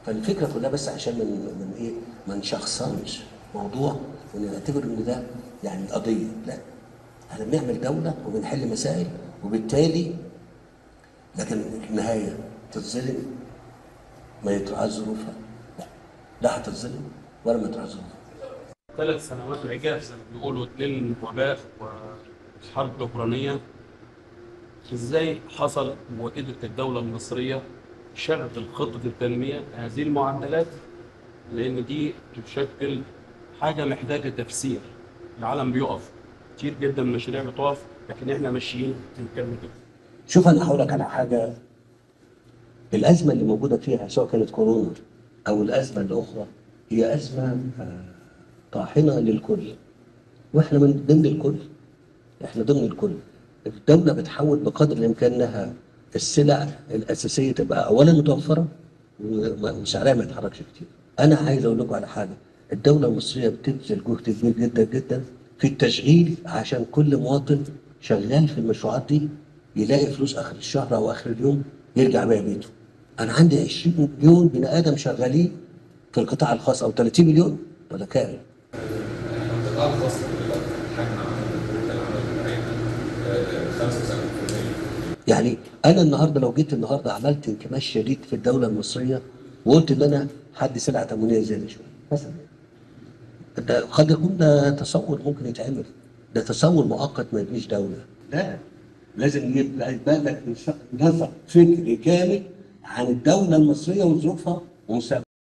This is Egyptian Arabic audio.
فالفكره كلها بس عشان من من ايه ما نشخصنش موضوع ونعتبر ان ده يعني قضيه لا احنا بنعمل دوله وبنحل مسائل وبالتالي لكن النهايه تتظلم ما يتراعاش ظروفها لا لا هتتظلم ولا ما يتراعاش ظروفها ثلاث سنوات عجاف زي ما بيقولوا للوباء والحرب الأوكرانية ازاي حصل وقدرت الدولة المصرية شغل خطة التنمية هذه المعدلات لأن دي تشكل حاجة محتاجة تفسير العالم بيقف كتير جدا من المشاريع بتقف لكن احنا ماشيين بنكمل كده شوف انا هقول لك على حاجه الازمه اللي موجوده فيها سواء كانت كورونا او الازمه الاخرى هي ازمه آه، طاحنه للكل واحنا من ضمن الكل احنا ضمن الكل الدوله بتحاول بقدر الامكان انها السلع الاساسيه تبقى اولا متوفره وما- وسعرها ما يتحركش كتير انا عايز اقول لكم على حاجه الدوله المصريه بتبذل جهد كبير جدا جدا في التشغيل عشان كل مواطن شغال في المشروعات دي يلاقي فلوس اخر الشهر او اخر اليوم يرجع بيها بيته انا عندي 20 مليون بني ادم شغالين في القطاع الخاص او 30 مليون ولا كام القطاع الخاص دلوقتي حجم عمل العمل بتاعنا 75% يعني انا النهارده لو جيت النهارده عملت انكماش شديد في الدوله المصريه وقلت ان انا حد سلعه تموينيه زياده شويه مثلا ده قد يكون ده تصور ممكن يتعمل ده تصور مؤقت ما يبنيش دوله لا لازم يبقى يبقى لك نسق فكري كامل عن الدوله المصريه وظروفها ومستقبلها